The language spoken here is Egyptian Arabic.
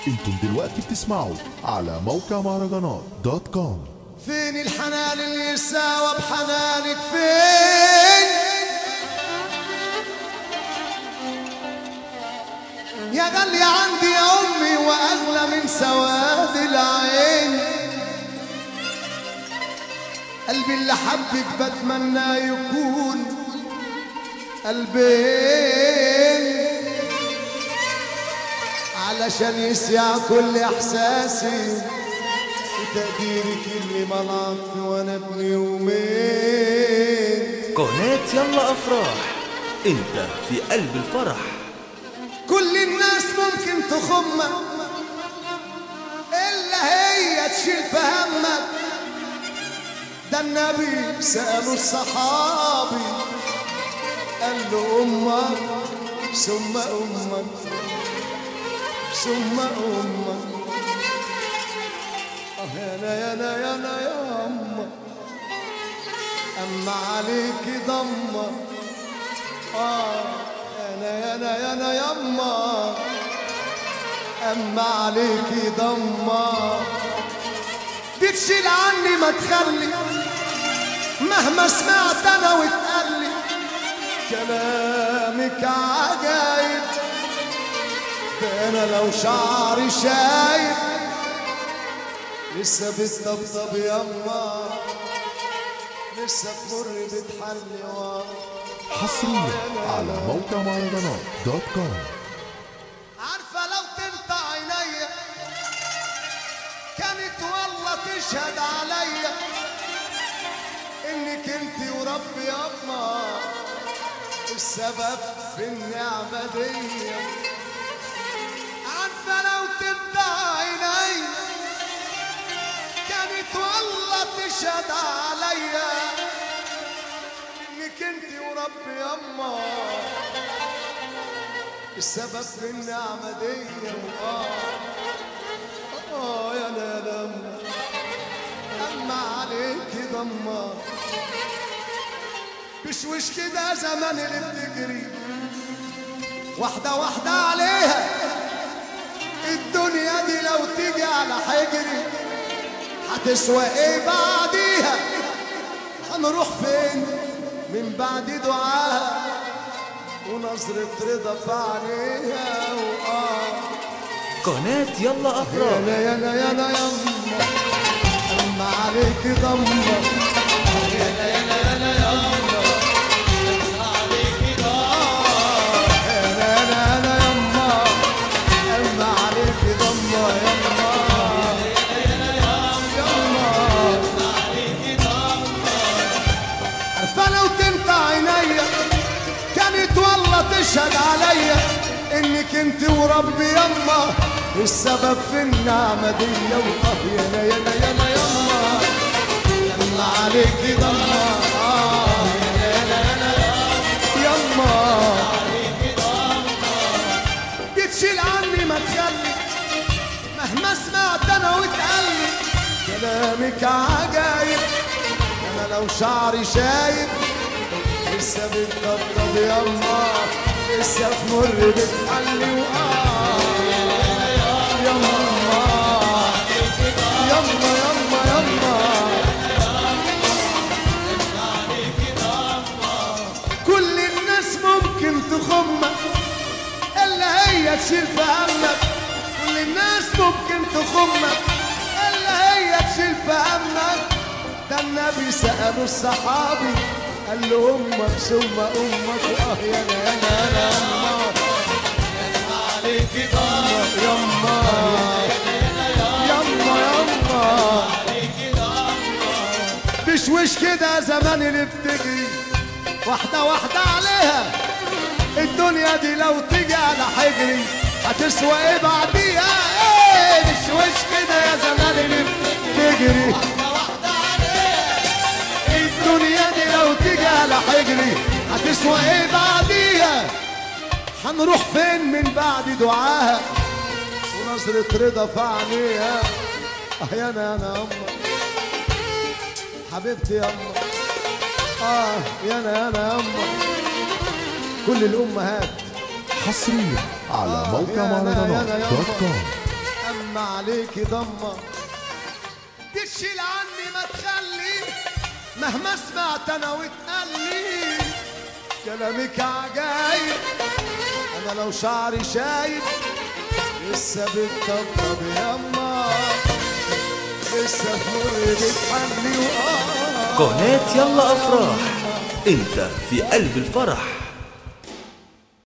انتم دلوقتي بتسمعوا على موقع مهرجانات دوت كوم فين الحنان اللي يساوى بحنانك فين يا غالية عندي يا أمي وأغلى من سواد العين قلبي اللي حبك بتمنى يكون قلبين علشان يسيع كل إحساسي وتقديرك اللي منعت وانا ابن يومين قناة يلا أفراح أنت في قلب الفرح كل الناس ممكن تخمك الا هي تشيل في همك ده النبي سألوا الصحابي قال له امك ثم امك ثم امك اه يانا يانا يانا يا امك اما عليك ضمك اه يانا يانا يانا يما اما عليكي ضمة دي تشيل عني ما تخلي مهما سمعت انا واتقلي كلامك عجايب ده انا لو شعري شايب لسه بتطبطب يما لسه تمر بتحلي ورا حصريا على موقع مهرجانات دوت كوم عارفة لو تنطع عينيا كانت والله تشهد عليا انك انت وربي يما السبب في النعمة دي عارفة لو تنطع عينيا كانت والله تشهد عليا انك انت وربي يما السبب في النعمة دي آه آه يا ندم أما عليك ضمة بشوش كده زمان اللي بتجري واحدة واحدة عليها الدنيا دي لو تيجي على حجري هتسوى ايه بعديها هنروح فين من بعد دعاها ونظرة رضا في عينيها وآه قناة يلا أفراح يانا يانا يانا يما أما عليك ضمة يانا يانا يانا يما أما عليك ضمة يانا يانا يانا يما أما عليك ضمة يما عارفة لو تنفع عينيا كانت والله تشهد عليا انك انت وربي يما السبب في النعمة دي واه يانا يانا يانا يما يما عليك ضمة آه يانا يانا يما بتشيل عني ما تخلي مهما سمعت انا واتقلي كلامك عجايب انا لو شعري شايب لسه بتطبطب يما لسه في مر بتحلي وآه يما يما يما يما كل الناس ممكن تخمك الا هي تشيل في همك كل الناس ممكن تخمك الا هي تشيل في همك ده النبي سألوا الصحابي قال له امك ثم امك اه يا انا يا انا يما عليك ضمك يما يما يما بشوش كده زمان اللي بتجري واحدة واحدة عليها الدنيا دي لو تيجي على حجري هتسوى ايه بعديها ايه بشوش كده يا زمان اللي بتجري الدنيا دي لو تيجي على حجري هتسوى ايه بعديها هنروح فين من بعد دعاها ونظرة رضا في عينيها اه يا انا انا يما حبيبتي يما اه يا انا يا انا يما كل الامهات حصريا على موقع يا أنا- يا مهرجانات أنا يا دوت أبا. كوم لما عليكي ضمة تشيل عني ما تخلي مهما سمعت انا وتقلي كلامك عجايب انا لو شعري شايب لسه بتطبطب يما لسه فور بتحلي وآه قناة يلا أفراح أنت في قلب الفرح